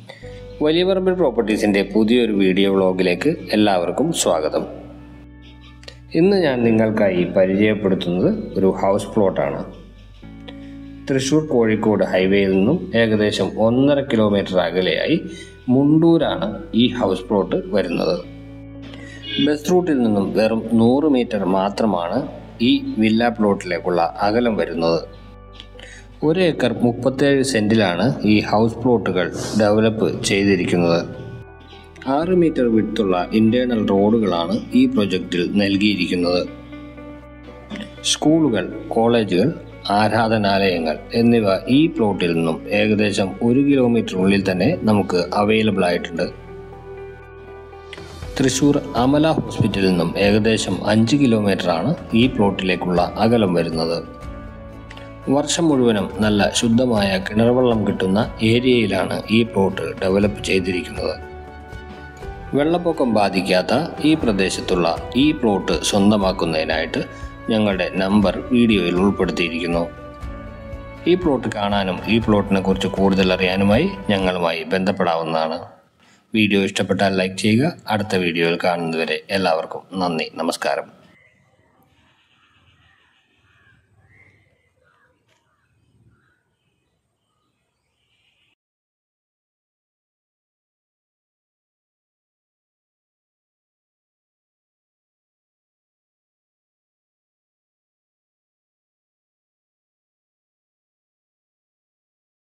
വലിയ പറമ്പിൽ പ്രോപ്പർട്ടീസിൻ്റെ പുതിയൊരു വീഡിയോ വ്ളോഗിലേക്ക് എല്ലാവർക്കും സ്വാഗതം ഇന്ന് ഞാൻ നിങ്ങൾക്കായി പരിചയപ്പെടുത്തുന്നത് ഒരു ഹൗസ് പ്ലോട്ടാണ് തൃശ്ശൂർ കോഴിക്കോട് ഹൈവേയിൽ നിന്നും ഏകദേശം ഒന്നര കിലോമീറ്റർ അകലെയായി മുണ്ടൂരാണ് ഈ ഹൗസ് പ്ലോട്ട് വരുന്നത് ബസ് റൂട്ടിൽ നിന്നും വെറും നൂറ് മീറ്റർ മാത്രമാണ് ഈ വില്ല പ്ലോട്ടിലേക്കുള്ള അകലം വരുന്നത് ഒരു ഏക്കർ മുപ്പത്തേഴ് സെൻറ്റിലാണ് ഈ ഹൗസ് പ്ലോട്ടുകൾ ഡെവലപ്പ് ചെയ്തിരിക്കുന്നത് ആറ് മീറ്റർ വിട്ടുള്ള ഇൻറ്റേർണൽ റോഡുകളാണ് ഈ പ്രൊജക്റ്റിൽ നൽകിയിരിക്കുന്നത് സ്കൂളുകൾ കോളേജുകൾ ആരാധനാലയങ്ങൾ എന്നിവ ഈ പ്ലോട്ടിൽ നിന്നും ഏകദേശം ഒരു കിലോമീറ്ററിനുള്ളിൽ തന്നെ നമുക്ക് അവൈലബിൾ ആയിട്ടുണ്ട് തൃശൂർ അമല ഹോസ്പിറ്റലിൽ നിന്നും ഏകദേശം അഞ്ച് കിലോമീറ്ററാണ് ഈ പ്ലോട്ടിലേക്കുള്ള അകലം വരുന്നത് വർഷം മുഴുവനും നല്ല ശുദ്ധമായ കിണർവെള്ളം കിട്ടുന്ന ഏരിയയിലാണ് ഈ പ്ലോട്ട് ഡെവലപ്പ് ചെയ്തിരിക്കുന്നത് വെള്ളപ്പൊക്കം ബാധിക്കാത്ത ഈ പ്രദേശത്തുള്ള ഈ പ്ലോട്ട് സ്വന്തമാക്കുന്നതിനായിട്ട് ഞങ്ങളുടെ നമ്പർ വീഡിയോയിൽ ഉൾപ്പെടുത്തിയിരിക്കുന്നു ഈ പ്ലോട്ട് കാണാനും ഈ പ്ലോട്ടിനെ കുറിച്ച് കൂടുതൽ അറിയാനുമായി ഞങ്ങളുമായി ബന്ധപ്പെടാവുന്നതാണ് വീഡിയോ ഇഷ്ടപ്പെട്ടാൽ ലൈക്ക് ചെയ്യുക അടുത്ത വീഡിയോയിൽ കാണുന്നതുവരെ എല്ലാവർക്കും നന്ദി നമസ്കാരം